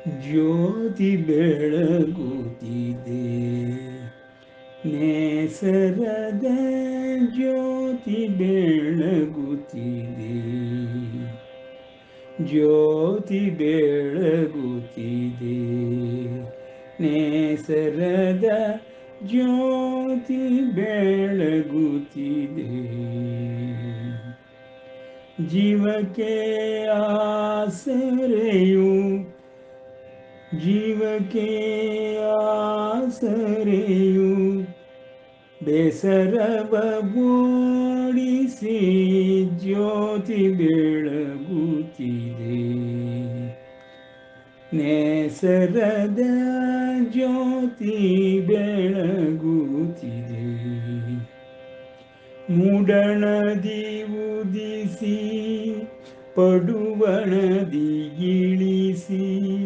ಜ್ಯೋತಿ ಬೆಳಗುತ್ತಿದೆ ನೇಸರದ ಜ್ಯೋತಿ ಬೆಳಗುತ್ತಿದೆ ಜ್ಯೋತಿ ಬೆಳಗುತ್ತಿದೆ ನೇಸರದ ಜ್ಯೋತಿ ಬೆಳಗುತ್ತಿದೆ ಜೀವಕ್ಕೆ ಆಸರೆಯು ಜೀವಕ್ಕೆ ಆಸರೆಯು ಬೇಸರವ ಓಡಿಸಿ ಜ್ಯೋತಿ ಬೆಳಗುತ್ತಿದೆ ನೇಸರದ ಜ್ಯೋತಿ ಬೆಳಗುತ್ತಿದೆ ಮೂಡಣದಿ ಉದಿಸಿ ಪಡುವಣದಿ ಇಳಿಸಿ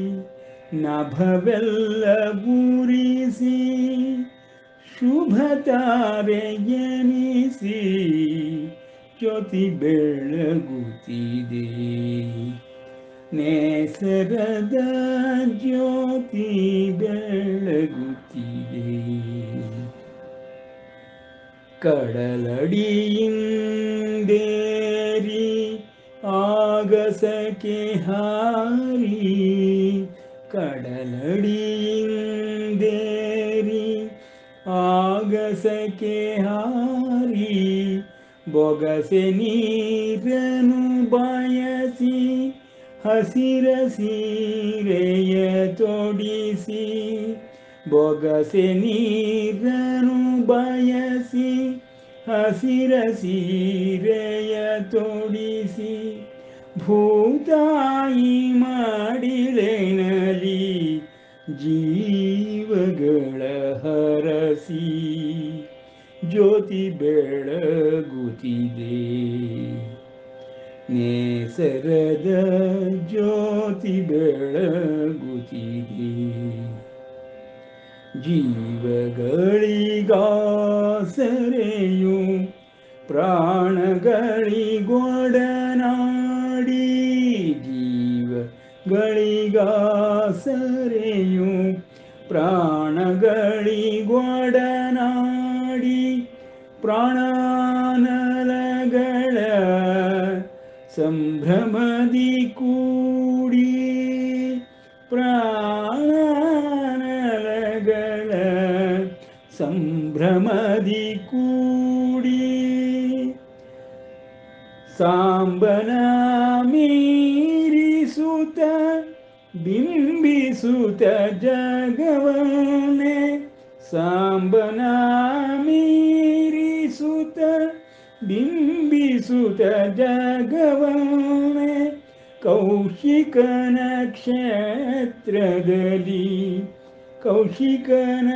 ನಭವೆಲ್ಲ ಬೂರಿಸಿ ಶುಭ ತಾರೆ ಎನಿಸಿ ಜ್ಯೋತಿ ಬೆಳಗುತ್ತಿದೆ ನೇಸರದ ಜ್ಯೋತಿ ಬೆಳಗುತ್ತಿದೆ ಕಡಲಡಿಯಿಂದೇರಿ ಆಗಸಕ್ಕೆ ಹಾರಿ ಕಡಲಡಿಯಿಂದೇರಿ ಆಗಸಕ್ಕೆ ಹಾರಿ ಬೊಗಸೆ ನೀರನು ಬಯಸಿ ಹಸಿರ ಸೀರೆಯ ತೊಡಿಸಿ ಬೊಗಸೆ ನೀರನು ಬಯಸಿ ಹಸಿರ ಸೀರೆಯ ತೊಡಿಸಿ ಭೂತಾಯಿ ಮಾಡಿಲೆನಲಿ ಜೀವಗಳ ಹರಸಿ ಜ್ಯೋತಿ ಬೆಳಗುತ್ತಿದೆ ನೇಸರದ ಜ್ಯೋತಿ ಬೆಳಗುತ್ತಿದೆ ಜೀವಗಳಿಗಾಸರೆಯು ಪ್ರಾಣಗಳಿಗೊಡನಾಡಿ ಜೀವಗಳಿಗಾಸರೆಯು ಪ್ರಾಣಗಳಿಗೊಡನಾಡಿ ಪ್ರಾಣಾನಲಗಳ ಸಂಭ್ರಮದಿ ಕೂಡಿ ಪ್ರಾಣಾನಲಗಳ ಸಂಭ್ರಮದಿ ಕೂಡಿ ಸಾಂಬನ ಮೀರಿಸುತ್ತ ಬಿಂಬಿಸುತ್ತ ಜಗವನೆ ಸಾಂಬನ ಮೀರಿಸುತ್ತ ಬಿಂಬಿಸುತ್ತ ಜಗವನೆ ಕೌಶಿಕ ನಕ್ಷತ್ರದಲ್ಲಿ ಕೌಶಿಕ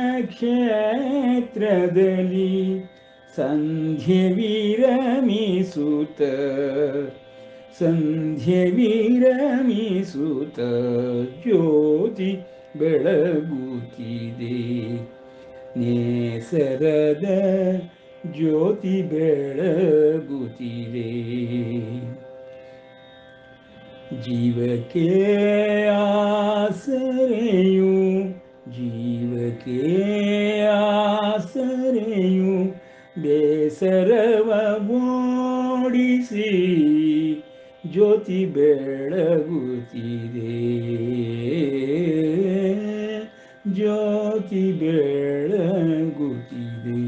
ನಕ್ಷತ್ರದಲ್ಲಿ ಸಂಧ್ಯೆ ವಿರಮಿಸುತ್ತ ಸಂಧ್ಯೆ ವಿರಮಿಸುತ್ತ ಜ್ಯೋತಿ ಬೆಳಗುತ್ತಿದೆ ನೇಸರದ ಜ್ಯೋತಿ ಬೆಳಗುತ್ತಿದೆ ಜೀವಕ್ಕೆ ಆಸರೆಯು ಜೀವಕ್ಕೆ ಆಸರೆಯು ಬೇಸರವ ಓಡಿಸಿ ಜ್ಯೋತಿ ಬೆಳಗುತ್ತಿದೆ ಜ್ಯೋತಿ ಬೆಳಗುತ್ತಿದೆ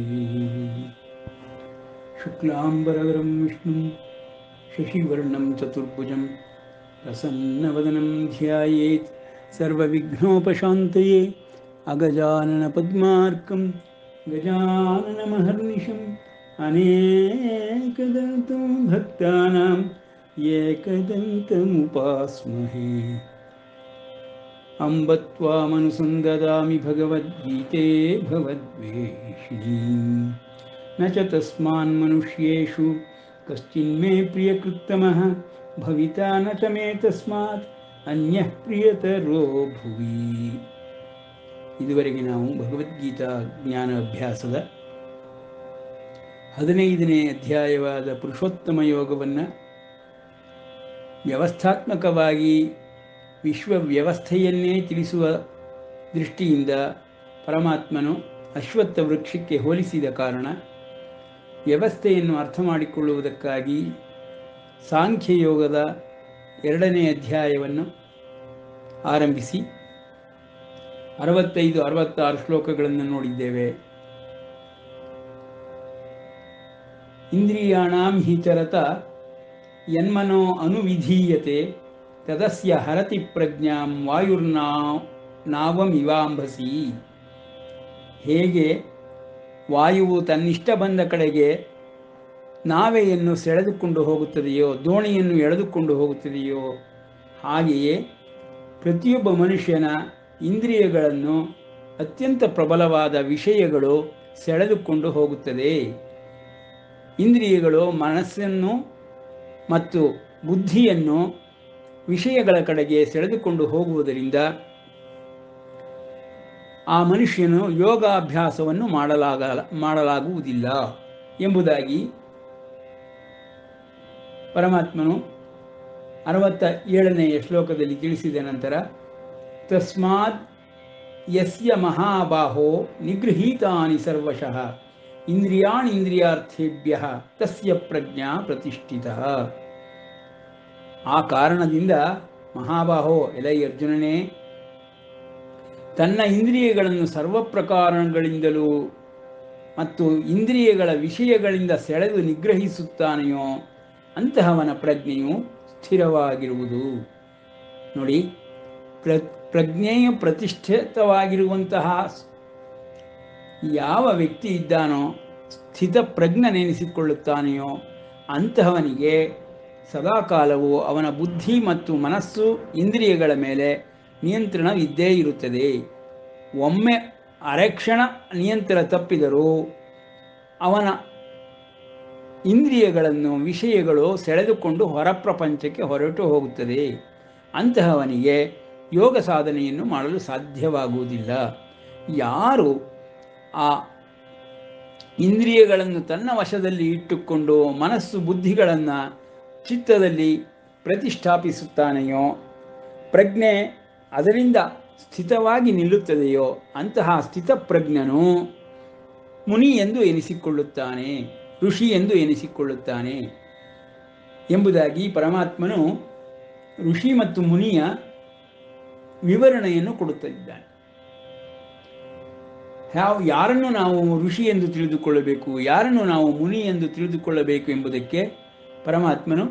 ಶುಕ್ಲಾಂಬರವರಂ ವಿಷ್ಣು ಶಶಿವರ್ಣಂ ಚತುರ್ಭುಜಂ ಪ್ರಸನ್ನವದನಂ ಧ್ಯಾಯೇತ್ ಸರ್ವವಿಘ್ನೋಪಶಾಂತಯೇ ಅಗಜಾನನಪದ್ಮಾರ್ಕಂ ಗಜಾನನಮಹರ್ನಿಶम् अनेकदन्तं भक्तानाम् एकदन्तमुपास्महे अम्ब त्वामनुसन्ददामि भगवद्गीते भवद्वेषिणीम् न च तस्मान्मनुष्येषु कश्चिन्मे प्रियकृत्तमः भविता न च मे तस्मात् ಅನ್ಯಃ ಪ್ರಿಯತರೋ ಭುವಿ ಇದುವರೆಗೆ ನಾವು ಭಗವದ್ಗೀತಾ ಜ್ಞಾನ ಅಭ್ಯಾಸದ ಹದಿನೈದನೇ ಅಧ್ಯಾಯವಾದ ಪುರುಷೋತ್ತಮ ಯೋಗವನ್ನು ವ್ಯವಸ್ಥಾತ್ಮಕವಾಗಿ ವಿಶ್ವ ವ್ಯವಸ್ಥೆಯನ್ನೇ ತಿಳಿಸುವ ದೃಷ್ಟಿಯಿಂದ ಪರಮಾತ್ಮನು ಅಶ್ವತ್ಥ ವೃಕ್ಷಕ್ಕೆ ಹೋಲಿಸಿದ ಕಾರಣ ವ್ಯವಸ್ಥೆಯನ್ನು ಅರ್ಥ ಮಾಡಿಕೊಳ್ಳುವುದಕ್ಕಾಗಿ ಸಾಂಖ್ಯಯೋಗದ ಎರಡನೇ ಅಧ್ಯಾಯವನ್ನು ಆರಂಭಿಸಿ ಅರವತ್ತೈದು ಅರವತ್ತಾರು ಶ್ಲೋಕಗಳನ್ನು ನೋಡಿದ್ದೇವೆ ಇಂದ್ರಿಯಾಣಾಂ ಹಿ ಚರತ ಯನ್ಮನೋ ಅನುವಿಧೀಯತೆ ತದಸ್ಯ ಹರತಿ ಪ್ರಜ್ಞಾಂ ವಾಯುರ್ನಾ ನಾವಮಿವಾಂಬಸಿ ಹೇಗೆ ವಾಯುವು ತನ್ನಿಷ್ಟ ಬಂದ ಕಡೆಗೆ ನಾವೆಯನ್ನು ಸೆಳೆದುಕೊಂಡು ಹೋಗುತ್ತದೆಯೋ ದೋಣಿಯನ್ನು ಎಳೆದುಕೊಂಡು ಹೋಗುತ್ತದೆಯೋ ಹಾಗೆಯೇ ಪ್ರತಿಯೊಬ್ಬ ಮನುಷ್ಯನ ಇಂದ್ರಿಯಗಳನ್ನು ಅತ್ಯಂತ ಪ್ರಬಲವಾದ ವಿಷಯಗಳು ಸೆಳೆದುಕೊಂಡು ಹೋಗುತ್ತದೆ ಇಂದ್ರಿಯಗಳು ಮನಸ್ಸನ್ನು ಮತ್ತು ಬುದ್ಧಿಯನ್ನು ವಿಷಯಗಳ ಕಡೆಗೆ ಸೆಳೆದುಕೊಂಡು ಹೋಗುವುದರಿಂದ ಆ ಮನುಷ್ಯನು ಯೋಗಾಭ್ಯಾಸವನ್ನು ಮಾಡಲಾಗ ಮಾಡಲಾಗುವುದಿಲ್ಲ ಎಂಬುದಾಗಿ ಪರಮಾತ್ಮನು ಅರವತ್ತ ಏಳನೆಯ ಶ್ಲೋಕದಲ್ಲಿ ತಿಳಿಸಿದ ನಂತರ ತಸ್ಮಾತ್ ಯಸ್ಯ ಮಹಾಬಾಹೋ ನಿಗೃಹೀತಾನಿ ಸರ್ವಶಃ ಇಂದ್ರಿಯಾಣಿ ಇಂದ್ರಿಯಾರ್ಥೇಭ್ಯ ತಸ್ಯ ಪ್ರಜ್ಞಾ ಪ್ರತಿಷ್ಠಿತ ಆ ಕಾರಣದಿಂದ ಮಹಾಬಾಹೋ ಎಲೈ ಅರ್ಜುನನೇ ತನ್ನ ಇಂದ್ರಿಯಗಳನ್ನು ಸರ್ವ ಪ್ರಕಾರಗಳಿಂದಲೂ ಮತ್ತು ಇಂದ್ರಿಯಗಳ ವಿಷಯಗಳಿಂದ ಸೆಳೆದು ನಿಗ್ರಹಿಸುತ್ತಾನೆಯೋ ಅಂತಹವನ ಪ್ರಜ್ಞೆಯು ಸ್ಥಿರವಾಗಿರುವುದು ನೋಡಿ ಪ್ರ ಪ್ರಜ್ಞೆಯು ಪ್ರತಿಷ್ಠಿತವಾಗಿರುವಂತಹ ಯಾವ ವ್ಯಕ್ತಿ ಇದ್ದಾನೋ ಸ್ಥಿತಪ್ರಜ್ಞನೆನಿಸಿಕೊಳ್ಳುತ್ತಾನೆಯೋ ಅಂತಹವನಿಗೆ ಸದಾಕಾಲವು ಅವನ ಬುದ್ಧಿ ಮತ್ತು ಮನಸ್ಸು ಇಂದ್ರಿಯಗಳ ಮೇಲೆ ನಿಯಂತ್ರಣ ಇದ್ದೇ ಇರುತ್ತದೆ ಒಮ್ಮೆ ಅರೆಕ್ಷಣ ನಿಯಂತ್ರಣ ತಪ್ಪಿದರೂ ಅವನ ಇಂದ್ರಿಯಗಳನ್ನು ವಿಷಯಗಳು ಸೆಳೆದುಕೊಂಡು ಹೊರ ಪ್ರಪಂಚಕ್ಕೆ ಹೊರಟು ಹೋಗುತ್ತದೆ ಅಂತಹವನಿಗೆ ಯೋಗ ಸಾಧನೆಯನ್ನು ಮಾಡಲು ಸಾಧ್ಯವಾಗುವುದಿಲ್ಲ ಯಾರು ಆ ಇಂದ್ರಿಯಗಳನ್ನು ತನ್ನ ವಶದಲ್ಲಿ ಇಟ್ಟುಕೊಂಡು ಮನಸ್ಸು ಬುದ್ಧಿಗಳನ್ನು ಚಿತ್ತದಲ್ಲಿ ಪ್ರತಿಷ್ಠಾಪಿಸುತ್ತಾನೆಯೋ ಪ್ರಜ್ಞೆ ಅದರಿಂದ ಸ್ಥಿತವಾಗಿ ನಿಲ್ಲುತ್ತದೆಯೋ ಅಂತಹ ಸ್ಥಿತಪ್ರಜ್ಞನು ಮುನಿ ಎಂದು ಎನಿಸಿಕೊಳ್ಳುತ್ತಾನೆ ಋಷಿ ಎಂದು ಎನಿಸಿಕೊಳ್ಳುತ್ತಾನೆ ಎಂಬುದಾಗಿ ಪರಮಾತ್ಮನು ಋಷಿ ಮತ್ತು ಮುನಿಯ ವಿವರಣೆಯನ್ನು ಕೊಡುತ್ತಿದ್ದಾನೆ ಯಾವ ಯಾರನ್ನು ನಾವು ಋಷಿ ಎಂದು ತಿಳಿದುಕೊಳ್ಳಬೇಕು ಯಾರನ್ನು ನಾವು ಮುನಿ ಎಂದು ತಿಳಿದುಕೊಳ್ಳಬೇಕು ಎಂಬುದಕ್ಕೆ ಪರಮಾತ್ಮನು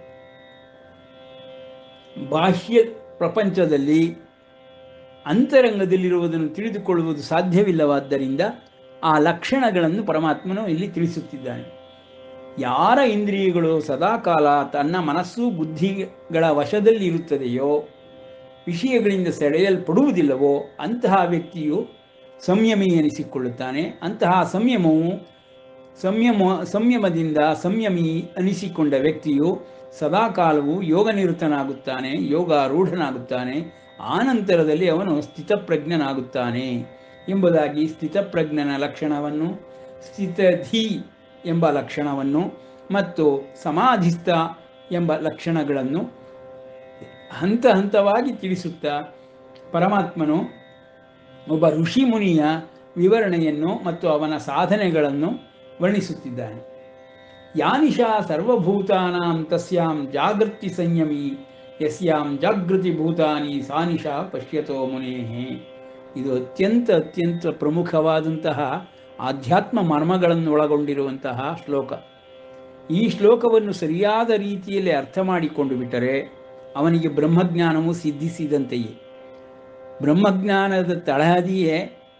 ಬಾಹ್ಯ ಪ್ರಪಂಚದಲ್ಲಿ ಅಂತರಂಗದಲ್ಲಿರುವುದನ್ನು ತಿಳಿದುಕೊಳ್ಳುವುದು ಸಾಧ್ಯವಿಲ್ಲವಾದ್ದರಿಂದ ಆ ಲಕ್ಷಣಗಳನ್ನು ಪರಮಾತ್ಮನು ಇಲ್ಲಿ ತಿಳಿಸುತ್ತಿದ್ದಾನೆ ಯಾರ ಇಂದ್ರಿಯಗಳು ಸದಾಕಾಲ ತನ್ನ ಮನಸ್ಸು ಬುದ್ಧಿಗಳ ವಶದಲ್ಲಿ ಇರುತ್ತದೆಯೋ ವಿಷಯಗಳಿಂದ ಸೆಳೆಯಲ್ಪಡುವುದಿಲ್ಲವೋ ಅಂತಹ ವ್ಯಕ್ತಿಯು ಸಂಯಮಿ ಎನಿಸಿಕೊಳ್ಳುತ್ತಾನೆ ಅಂತಹ ಸಂಯಮವು ಸಂಯಮ ಸಂಯಮದಿಂದ ಸಂಯಮಿ ಅನಿಸಿಕೊಂಡ ವ್ಯಕ್ತಿಯು ಸದಾಕಾಲವು ಯೋಗನಿರತನಾಗುತ್ತಾನೆ ಯೋಗಾರೂಢನಾಗುತ್ತಾನೆ ಆನಂತರದಲ್ಲಿ ಅವನು ಸ್ಥಿತಪ್ರಜ್ಞನಾಗುತ್ತಾನೆ ಎಂಬುದಾಗಿ ಸ್ಥಿತಪ್ರಜ್ಞನ ಲಕ್ಷಣವನ್ನು ಸ್ಥಿತಧಿ ಎಂಬ ಲಕ್ಷಣವನ್ನು ಮತ್ತು ಸಮಾಧಿಸ್ಥ ಎಂಬ ಲಕ್ಷಣಗಳನ್ನು ಹಂತ ಹಂತವಾಗಿ ತಿಳಿಸುತ್ತಾ ಪರಮಾತ್ಮನು ಒಬ್ಬ ಋಷಿ ಮುನಿಯ ವಿವರಣೆಯನ್ನು ಮತ್ತು ಅವನ ಸಾಧನೆಗಳನ್ನು ವರ್ಣಿಸುತ್ತಿದ್ದಾನೆ ಯಾನಿಶಾ ಸರ್ವಭೂತಾನಾಂ ತಸ್ಯಾಂ ಜಾಗೃತಿ ಸಂಯಮಿ ಯಸ್ಯಾಂ ಜಾಗೃತಿ ಭೂತಾನಿ ಸಾನಿಶಾ ಪಶ್ಯತೋ ಮುನೇಹೇ ಇದು ಅತ್ಯಂತ ಅತ್ಯಂತ ಪ್ರಮುಖವಾದಂತಹ ಆಧ್ಯಾತ್ಮ ಮರ್ಮಗಳನ್ನು ಒಳಗೊಂಡಿರುವಂತಹ ಶ್ಲೋಕ ಈ ಶ್ಲೋಕವನ್ನು ಸರಿಯಾದ ರೀತಿಯಲ್ಲಿ ಅರ್ಥ ಮಾಡಿಕೊಂಡು ಬಿಟ್ಟರೆ ಅವನಿಗೆ ಬ್ರಹ್ಮಜ್ಞಾನವು ಸಿದ್ಧಿಸಿದಂತೆಯೇ ಬ್ರಹ್ಮಜ್ಞಾನದ ತಳಹದಿಯೇ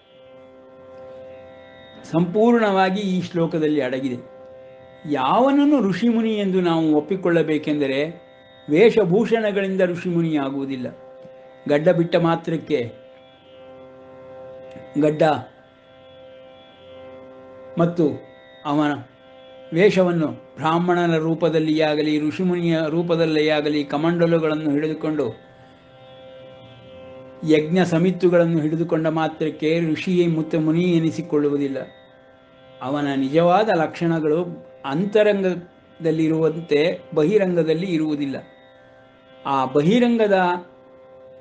ಸಂಪೂರ್ಣವಾಗಿ ಈ ಶ್ಲೋಕದಲ್ಲಿ ಅಡಗಿದೆ ಯಾವನನ್ನು ಋಷಿಮುನಿ ಎಂದು ನಾವು ಒಪ್ಪಿಕೊಳ್ಳಬೇಕೆಂದರೆ ವೇಷಭೂಷಣಗಳಿಂದ ಋಷಿಮುನಿ ಆಗುವುದಿಲ್ಲ ಗಡ್ಡ ಬಿಟ್ಟ ಮಾತ್ರಕ್ಕೆ ಗಡ್ಡ ಮತ್ತು ಅವನ ವೇಷವನ್ನು ಬ್ರಾಹ್ಮಣನ ರೂಪದಲ್ಲಿಯೇ ಆಗಲಿ ಋಷಿಮುನಿಯ ರೂಪದಲ್ಲೇ ಆಗಲಿ ಕಮಂಡಲುಗಳನ್ನು ಹಿಡಿದುಕೊಂಡು ಯಜ್ಞ ಸಮಿತ್ತುಗಳನ್ನು ಹಿಡಿದುಕೊಂಡ ಮಾತ್ರಕ್ಕೆ ಋಷಿಯೇ ಮುತ್ತ ಮುನಿ ಎನಿಸಿಕೊಳ್ಳುವುದಿಲ್ಲ ಅವನ ನಿಜವಾದ ಲಕ್ಷಣಗಳು ಅಂತರಂಗದಲ್ಲಿರುವಂತೆ ಬಹಿರಂಗದಲ್ಲಿ ಇರುವುದಿಲ್ಲ ಆ ಬಹಿರಂಗದ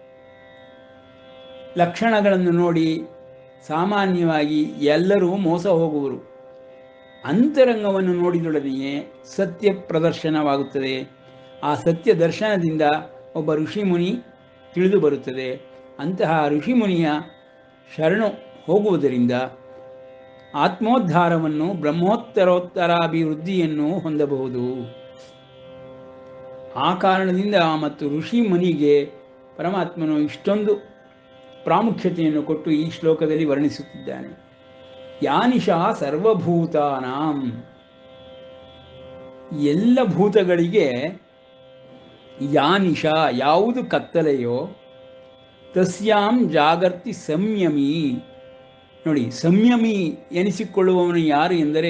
ಲಕ್ಷಣಗಳನ್ನು ನೋಡಿ ಸಾಮಾನ್ಯವಾಗಿ ಎಲ್ಲರೂ ಮೋಸ ಹೋಗುವರು ಅಂತರಂಗವನ್ನು ನೋಡಿದೊಡನೆಯೇ ಸತ್ಯ ಪ್ರದರ್ಶನವಾಗುತ್ತದೆ ಆ ಸತ್ಯ ದರ್ಶನದಿಂದ ಒಬ್ಬ ಋಷಿಮುನಿ ತಿಳಿದು ಬರುತ್ತದೆ ಅಂತಹ ಋಷಿಮುನಿಯ ಶರಣು ಹೋಗುವುದರಿಂದ ಆತ್ಮೋದ್ಧಾರವನ್ನು ಬ್ರಹ್ಮೋತ್ತರೋತ್ತರಾಭಿವೃದ್ಧಿಯನ್ನು ಹೊಂದಬಹುದು ಆ ಕಾರಣದಿಂದ ಮತ್ತು ಋಷಿ ಮುನಿಗೆ ಪರಮಾತ್ಮನು ಇಷ್ಟೊಂದು ಪ್ರಾಮುಖ್ಯತೆಯನ್ನು ಕೊಟ್ಟು ಈ ಶ್ಲೋಕದಲ್ಲಿ ವರ್ಣಿಸುತ್ತಿದ್ದಾನೆ ಯಾನಿಶಾ ಸರ್ವಭೂತಾನಾಂ ಎಲ್ಲ ಭೂತಗಳಿಗೆ ಯಾನಿಶಾ ಯಾವುದು ಕತ್ತಲೆಯೋ ತಸ್ಯಾಂ ಜಾಗರ್ತಿ ಸಂಯಮಿ ನೋಡಿ ಸಂಯಮಿ ಎನಿಸಿಕೊಳ್ಳುವವನು ಯಾರು ಎಂದರೆ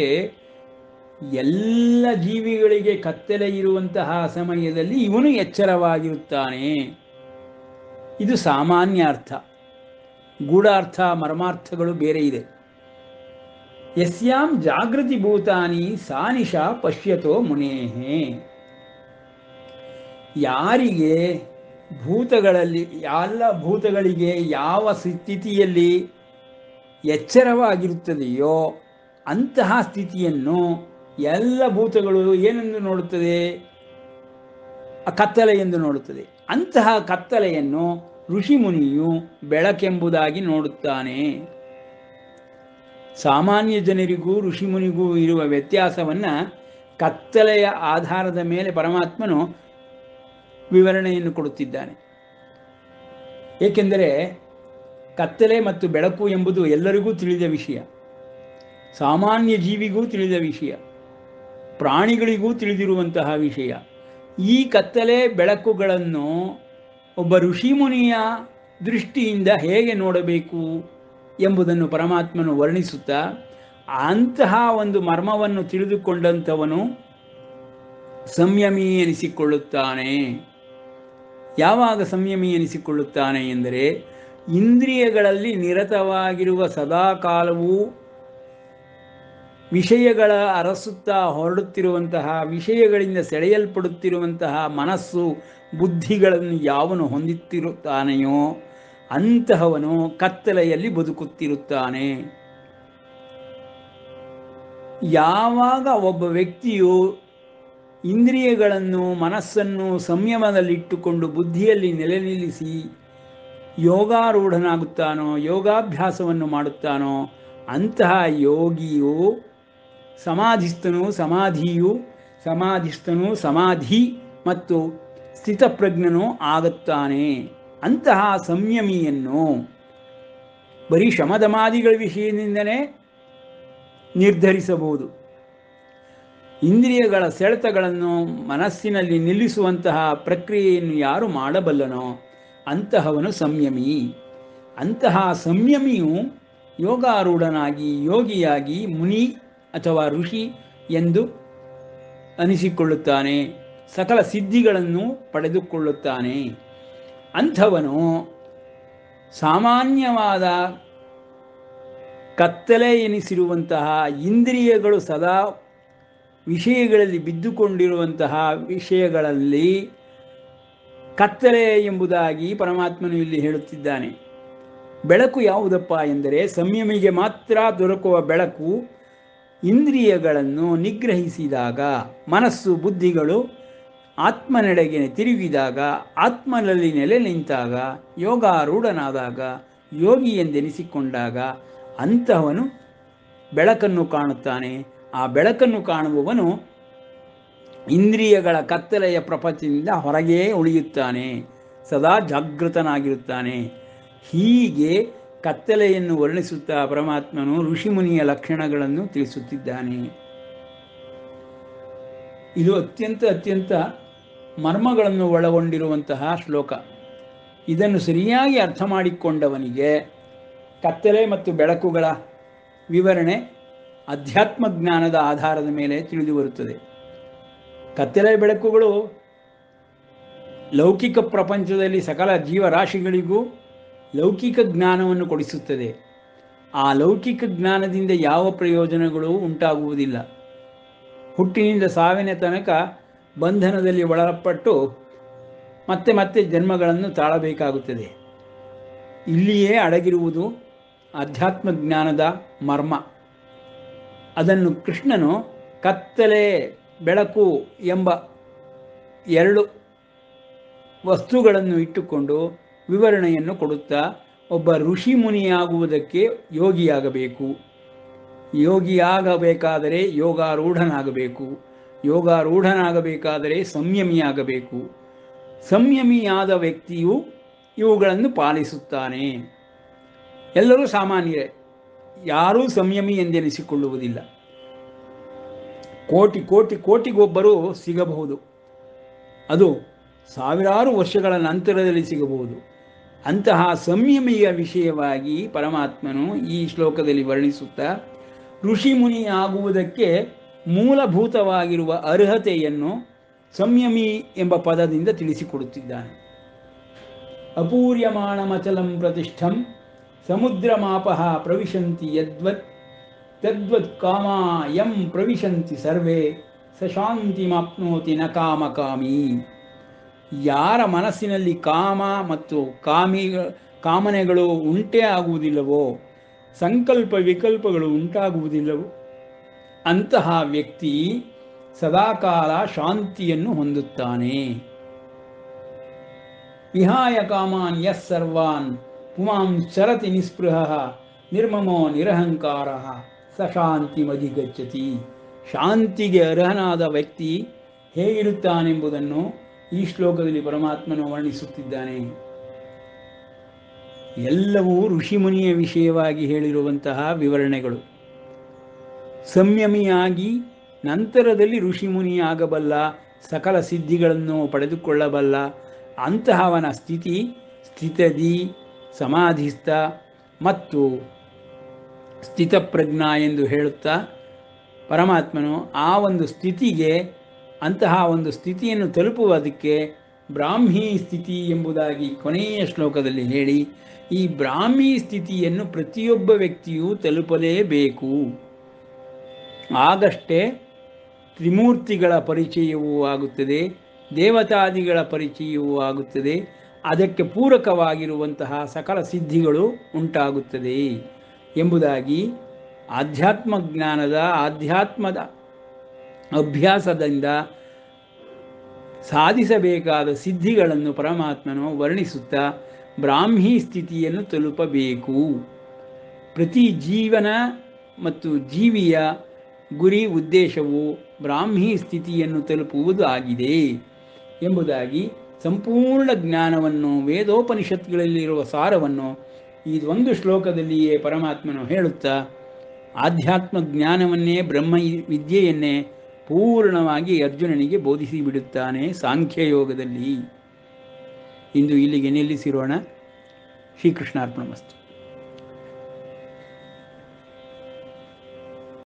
ಎಲ್ಲ ಜೀವಿಗಳಿಗೆ ಕತ್ತಲೆ ಇರುವಂತಹ ಸಮಯದಲ್ಲಿ ಇವನು ಎಚ್ಚರವಾಗಿರುತ್ತಾನೆ ಇದು ಸಾಮಾನ್ಯ ಅರ್ಥ ಗೂಢಾರ್ಥ ಮರ್ಮಾರ್ಥಗಳು ಬೇರೆ ಇದೆ ಯಸ್ಯಾಂ ಜಾಗೃತಿ ಭೂತಾನಿ ಸಾನಿಶಾ ಪಶ್ಯತೋ ಮುನೇಹೇ ಯಾರಿಗೆ ಭೂತಗಳಲ್ಲಿ ಎಲ್ಲ ಭೂತಗಳಿಗೆ ಯಾವ ಸ್ಥಿತಿಯಲ್ಲಿ ಎಚ್ಚರವಾಗಿರುತ್ತದೆಯೋ ಅಂತಹ ಸ್ಥಿತಿಯನ್ನು ಎಲ್ಲ ಭೂತಗಳು ಏನೆಂದು ನೋಡುತ್ತದೆ ಆ ಕತ್ತಲೆ ಎಂದು ನೋಡುತ್ತದೆ ಅಂತಹ ಕತ್ತಲೆಯನ್ನು ಋಷಿಮುನಿಯು ಬೆಳಕೆಂಬುದಾಗಿ ನೋಡುತ್ತಾನೆ ಸಾಮಾನ್ಯ ಜನರಿಗೂ ಋಷಿಮುನಿಗೂ ಇರುವ ವ್ಯತ್ಯಾಸವನ್ನು ಕತ್ತಲೆಯ ಆಧಾರದ ಮೇಲೆ ಪರಮಾತ್ಮನು ವಿವರಣೆಯನ್ನು ಕೊಡುತ್ತಿದ್ದಾನೆ ಏಕೆಂದರೆ ಕತ್ತಲೆ ಮತ್ತು ಬೆಳಕು ಎಂಬುದು ಎಲ್ಲರಿಗೂ ತಿಳಿದ ವಿಷಯ ಸಾಮಾನ್ಯ ಜೀವಿಗೂ ತಿಳಿದ ವಿಷಯ ಪ್ರಾಣಿಗಳಿಗೂ ತಿಳಿದಿರುವಂತಹ ವಿಷಯ ಈ ಕತ್ತಲೆ ಬೆಳಕುಗಳನ್ನು ಒಬ್ಬ ಋಷಿಮುನಿಯ ದೃಷ್ಟಿಯಿಂದ ಹೇಗೆ ನೋಡಬೇಕು ಎಂಬುದನ್ನು ಪರಮಾತ್ಮನು ವರ್ಣಿಸುತ್ತಾ ಅಂತಹ ಒಂದು ಮರ್ಮವನ್ನು ತಿಳಿದುಕೊಂಡಂಥವನು ಸಂಯಮಿ ಎನಿಸಿಕೊಳ್ಳುತ್ತಾನೆ ಯಾವಾಗ ಸಂಯಮಿ ಎನಿಸಿಕೊಳ್ಳುತ್ತಾನೆ ಎಂದರೆ ಇಂದ್ರಿಯಗಳಲ್ಲಿ ನಿರತವಾಗಿರುವ ಸದಾಕಾಲವೂ ವಿಷಯಗಳ ಅರಸುತ್ತಾ ಹೊರಡುತ್ತಿರುವಂತಹ ವಿಷಯಗಳಿಂದ ಸೆಳೆಯಲ್ಪಡುತ್ತಿರುವಂತಹ ಮನಸ್ಸು ಬುದ್ಧಿಗಳನ್ನು ಯಾವನು ಹೊಂದುತ್ತಿರುತ್ತಾನೆಯೋ ಅಂತಹವನು ಕತ್ತಲೆಯಲ್ಲಿ ಬದುಕುತ್ತಿರುತ್ತಾನೆ ಯಾವಾಗ ಒಬ್ಬ ವ್ಯಕ್ತಿಯು ಇಂದ್ರಿಯಗಳನ್ನು ಮನಸ್ಸನ್ನು ಸಂಯಮದಲ್ಲಿಟ್ಟುಕೊಂಡು ಬುದ್ಧಿಯಲ್ಲಿ ನೆಲೆ ನಿಲ್ಲಿಸಿ ಯೋಗಾರೂಢನಾಗುತ್ತಾನೋ ಯೋಗಾಭ್ಯಾಸವನ್ನು ಮಾಡುತ್ತಾನೋ ಅಂತಹ ಯೋಗಿಯು ಸಮಾಧಿಸ್ಥನು ಸಮಾಧಿಯು ಸಮಾಧಿಸ್ಥನು ಸಮಾಧಿ ಮತ್ತು ಸ್ಥಿತಪ್ರಜ್ಞನು ಆಗುತ್ತಾನೆ ಅಂತಹ ಸಂಯಮಿಯನ್ನು ಬರೀ ಶಮದಮಾದಿಗಳ ವಿಷಯದಿಂದಲೇ ನಿರ್ಧರಿಸಬಹುದು ಇಂದ್ರಿಯಗಳ ಸೆಳೆತಗಳನ್ನು ಮನಸ್ಸಿನಲ್ಲಿ ನಿಲ್ಲಿಸುವಂತಹ ಪ್ರಕ್ರಿಯೆಯನ್ನು ಯಾರು ಮಾಡಬಲ್ಲನೋ ಅಂತಹವನು ಸಂಯಮಿ ಅಂತಹ ಸಂಯಮಿಯು ಯೋಗಾರೂಢನಾಗಿ ಯೋಗಿಯಾಗಿ ಮುನಿ ಅಥವಾ ಋಷಿ ಎಂದು ಅನಿಸಿಕೊಳ್ಳುತ್ತಾನೆ ಸಕಲ ಸಿದ್ಧಿಗಳನ್ನು ಪಡೆದುಕೊಳ್ಳುತ್ತಾನೆ ಅಂಥವನು ಸಾಮಾನ್ಯವಾದ ಕತ್ತಲೆ ಎನಿಸಿರುವಂತಹ ಇಂದ್ರಿಯಗಳು ಸದಾ ವಿಷಯಗಳಲ್ಲಿ ಬಿದ್ದುಕೊಂಡಿರುವಂತಹ ವಿಷಯಗಳಲ್ಲಿ ಕತ್ತಲೆ ಎಂಬುದಾಗಿ ಪರಮಾತ್ಮನು ಇಲ್ಲಿ ಹೇಳುತ್ತಿದ್ದಾನೆ ಬೆಳಕು ಯಾವುದಪ್ಪ ಎಂದರೆ ಸಂಯಮಿಗೆ ಮಾತ್ರ ದೊರಕುವ ಬೆಳಕು ಇಂದ್ರಿಯಗಳನ್ನು ನಿಗ್ರಹಿಸಿದಾಗ ಮನಸ್ಸು ಬುದ್ಧಿಗಳು ಆತ್ಮನೆಡೆಗೆ ತಿರುಗಿದಾಗ ಆತ್ಮನಲ್ಲಿ ನೆಲೆ ನಿಂತಾಗ ಯೋಗಾರೂಢನಾದಾಗ ಯೋಗಿ ಎಂದೆನಿಸಿಕೊಂಡಾಗ ಅಂತಹವನು ಬೆಳಕನ್ನು ಕಾಣುತ್ತಾನೆ ಆ ಬೆಳಕನ್ನು ಕಾಣುವವನು ಇಂದ್ರಿಯಗಳ ಕತ್ತಲೆಯ ಪ್ರಪಂಚದಿಂದ ಹೊರಗೇ ಉಳಿಯುತ್ತಾನೆ ಸದಾ ಜಾಗೃತನಾಗಿರುತ್ತಾನೆ ಹೀಗೆ ಕತ್ತಲೆಯನ್ನು ವರ್ಣಿಸುತ್ತಾ ಪರಮಾತ್ಮನು ಋಷಿಮುನಿಯ ಲಕ್ಷಣಗಳನ್ನು ತಿಳಿಸುತ್ತಿದ್ದಾನೆ ಇದು ಅತ್ಯಂತ ಅತ್ಯಂತ ಮರ್ಮಗಳನ್ನು ಒಳಗೊಂಡಿರುವಂತಹ ಶ್ಲೋಕ ಇದನ್ನು ಸರಿಯಾಗಿ ಅರ್ಥ ಮಾಡಿಕೊಂಡವನಿಗೆ ಕತ್ತಲೆ ಮತ್ತು ಬೆಳಕುಗಳ ವಿವರಣೆ ಅಧ್ಯಾತ್ಮ ಜ್ಞಾನದ ಆಧಾರದ ಮೇಲೆ ತಿಳಿದು ಬರುತ್ತದೆ ಕತ್ತಲೆ ಬೆಳಕುಗಳು ಲೌಕಿಕ ಪ್ರಪಂಚದಲ್ಲಿ ಸಕಲ ಜೀವರಾಶಿಗಳಿಗೂ ಲೌಕಿಕ ಜ್ಞಾನವನ್ನು ಕೊಡಿಸುತ್ತದೆ ಆ ಲೌಕಿಕ ಜ್ಞಾನದಿಂದ ಯಾವ ಪ್ರಯೋಜನಗಳು ಉಂಟಾಗುವುದಿಲ್ಲ ಹುಟ್ಟಿನಿಂದ ಸಾವಿನ ತನಕ ಬಂಧನದಲ್ಲಿ ಒಳಪಟ್ಟು ಮತ್ತೆ ಮತ್ತೆ ಜನ್ಮಗಳನ್ನು ತಾಳಬೇಕಾಗುತ್ತದೆ ಇಲ್ಲಿಯೇ ಅಡಗಿರುವುದು ಆಧ್ಯಾತ್ಮ ಜ್ಞಾನದ ಮರ್ಮ ಅದನ್ನು ಕೃಷ್ಣನು ಕತ್ತಲೆ ಬೆಳಕು ಎಂಬ ಎರಡು ವಸ್ತುಗಳನ್ನು ಇಟ್ಟುಕೊಂಡು ವಿವರಣೆಯನ್ನು ಕೊಡುತ್ತಾ ಒಬ್ಬ ಋಷಿ ಮುನಿಯಾಗುವುದಕ್ಕೆ ಯೋಗಿಯಾಗಬೇಕು ಯೋಗಿಯಾಗಬೇಕಾದರೆ ಯೋಗಾರೂಢನಾಗಬೇಕು ಯೋಗಾರೂಢನಾಗಬೇಕಾದರೆ ಸಂಯಮಿಯಾಗಬೇಕು ಸಂಯಮಿಯಾದ ವ್ಯಕ್ತಿಯು ಇವುಗಳನ್ನು ಪಾಲಿಸುತ್ತಾನೆ ಎಲ್ಲರೂ ಸಾಮಾನ್ಯರೇ ಯಾರೂ ಸಂಯಮಿ ಎಂದೆನಿಸಿಕೊಳ್ಳುವುದಿಲ್ಲ ಕೋಟಿ ಕೋಟಿ ಕೋಟಿಗೊಬ್ಬರು ಸಿಗಬಹುದು ಅದು ಸಾವಿರಾರು ವರ್ಷಗಳ ನಂತರದಲ್ಲಿ ಸಿಗಬಹುದು ಅಂತಹ ಸಂಯಮಿಯ ವಿಷಯವಾಗಿ ಪರಮಾತ್ಮನು ಈ ಶ್ಲೋಕದಲ್ಲಿ ವರ್ಣಿಸುತ್ತಾ ಋಷಿ ಮುನಿ ಆಗುವುದಕ್ಕೆ ಮೂಲಭೂತವಾಗಿರುವ ಅರ್ಹತೆಯನ್ನು ಸಂಯಮಿ ಎಂಬ ಪದದಿಂದ ತಿಳಿಸಿಕೊಡುತ್ತಿದ್ದಾನೆ ಅಪೂರ್ಯಮಾಣಮಚಲಂ ಪ್ರತಿಷ್ಠಂ ಸಮುದ್ರಮಾಪಃ ಪ್ರವಿಶಂತಿ ಯದ್ವತ್ ತದ್ವತ್ ಕಾಮ ಯಂ ಪ್ರವಿಶಂತಿ ಸರ್ವೇ ಸ ಶಾಂತಿಮಾಪ್ನೋತಿ ನ ಕಾಮಕಾಮಿ ಯಾರ ಮನಸ್ಸಿನಲ್ಲಿ ಕಾಮ ಮತ್ತು ಕಾಮಿ ಕಾಮನೆಗಳು ಉಂಟೇ ಆಗುವುದಿಲ್ಲವೋ ಸಂಕಲ್ಪ ವಿಕಲ್ಪಗಳು ಉಂಟಾಗುವುದಿಲ್ಲವೋ ಅಂತಹ ವ್ಯಕ್ತಿ ಸದಾಕಾಲ ಶಾಂತಿಯನ್ನು ಹೊಂದುತ್ತಾನೆ ವಿಹಾಯ ಕಾಮಾನ್ ಯಸ್ ಸರ್ವಾನ್ ಪುಮಾಂ ಚರತಿ ನಿಸ್ಪೃಹ ನಿರ್ಮಮೋ ನಿರಹಂಕಾರ ಸ ಶಾಂತಿ ಮಧಿಗಚ್ಚತಿ ಶಾಂತಿಗೆ ಅರ್ಹನಾದ ವ್ಯಕ್ತಿ ಹೇಗಿರುತ್ತಾನೆಂಬುದನ್ನು ಈ ಶ್ಲೋಕದಲ್ಲಿ ಪರಮಾತ್ಮನು ವರ್ಣಿಸುತ್ತಿದ್ದಾನೆ ಎಲ್ಲವೂ ಋಷಿಮುನಿಯ ವಿಷಯವಾಗಿ ಹೇಳಿರುವಂತಹ ವಿವರಣೆಗಳು ಸಂಯಮಿಯಾಗಿ ನಂತರದಲ್ಲಿ ಋಷಿಮುನಿಯಾಗಬಲ್ಲ ಸಕಲ ಸಿದ್ಧಿಗಳನ್ನು ಪಡೆದುಕೊಳ್ಳಬಲ್ಲ ಅಂತಹವನ ಸ್ಥಿತಿ ಸ್ಥಿತದಿ ಸಮಾಧಿಸ್ಥ ಮತ್ತು ಸ್ಥಿತಪ್ರಜ್ಞ ಎಂದು ಹೇಳುತ್ತಾ ಪರಮಾತ್ಮನು ಆ ಒಂದು ಸ್ಥಿತಿಗೆ ಅಂತಹ ಒಂದು ಸ್ಥಿತಿಯನ್ನು ತಲುಪುವುದಕ್ಕೆ ಬ್ರಾಹ್ಮಿ ಸ್ಥಿತಿ ಎಂಬುದಾಗಿ ಕೊನೆಯ ಶ್ಲೋಕದಲ್ಲಿ ಹೇಳಿ ಈ ಬ್ರಾಹ್ಮಿ ಸ್ಥಿತಿಯನ್ನು ಪ್ರತಿಯೊಬ್ಬ ವ್ಯಕ್ತಿಯೂ ತಲುಪಲೇಬೇಕು ಆಗಷ್ಟೇ ತ್ರಿಮೂರ್ತಿಗಳ ಪರಿಚಯವೂ ಆಗುತ್ತದೆ ದೇವತಾದಿಗಳ ಪರಿಚಯವೂ ಆಗುತ್ತದೆ ಅದಕ್ಕೆ ಪೂರಕವಾಗಿರುವಂತಹ ಸಕಲ ಸಿದ್ಧಿಗಳು ಉಂಟಾಗುತ್ತದೆ ಎಂಬುದಾಗಿ ಆಧ್ಯಾತ್ಮ ಜ್ಞಾನದ ಆಧ್ಯಾತ್ಮದ ಅಭ್ಯಾಸದಿಂದ ಸಾಧಿಸಬೇಕಾದ ಸಿದ್ಧಿಗಳನ್ನು ಪರಮಾತ್ಮನು ವರ್ಣಿಸುತ್ತಾ ಬ್ರಾಹ್ಮಿ ಸ್ಥಿತಿಯನ್ನು ತಲುಪಬೇಕು ಪ್ರತಿ ಜೀವನ ಮತ್ತು ಜೀವಿಯ ಗುರಿ ಉದ್ದೇಶವು ಬ್ರಾಹ್ಮಿ ಸ್ಥಿತಿಯನ್ನು ತಲುಪುವುದು ಆಗಿದೆ ಎಂಬುದಾಗಿ ಸಂಪೂರ್ಣ ಜ್ಞಾನವನ್ನು ವೇದೋಪನಿಷತ್ಗಳಲ್ಲಿರುವ ಸಾರವನ್ನು ಈ ಒಂದು ಶ್ಲೋಕದಲ್ಲಿಯೇ ಪರಮಾತ್ಮನು ಹೇಳುತ್ತಾ ಆಧ್ಯಾತ್ಮ ಜ್ಞಾನವನ್ನೇ ಬ್ರಹ್ಮ ವಿದ್ಯೆಯನ್ನೇ ಪೂರ್ಣವಾಗಿ ಅರ್ಜುನನಿಗೆ ಬೋಧಿಸಿ ಬಿಡುತ್ತಾನೆ ಸಾಂಖ್ಯಯೋಗದಲ್ಲಿ ಇಂದು ಇಲ್ಲಿಗೆ ನಿಲ್ಲಿಸಿರೋಣ ಶ್ರೀಕೃಷ್ಣಾರ್ಪಣ ಮಸ್ತು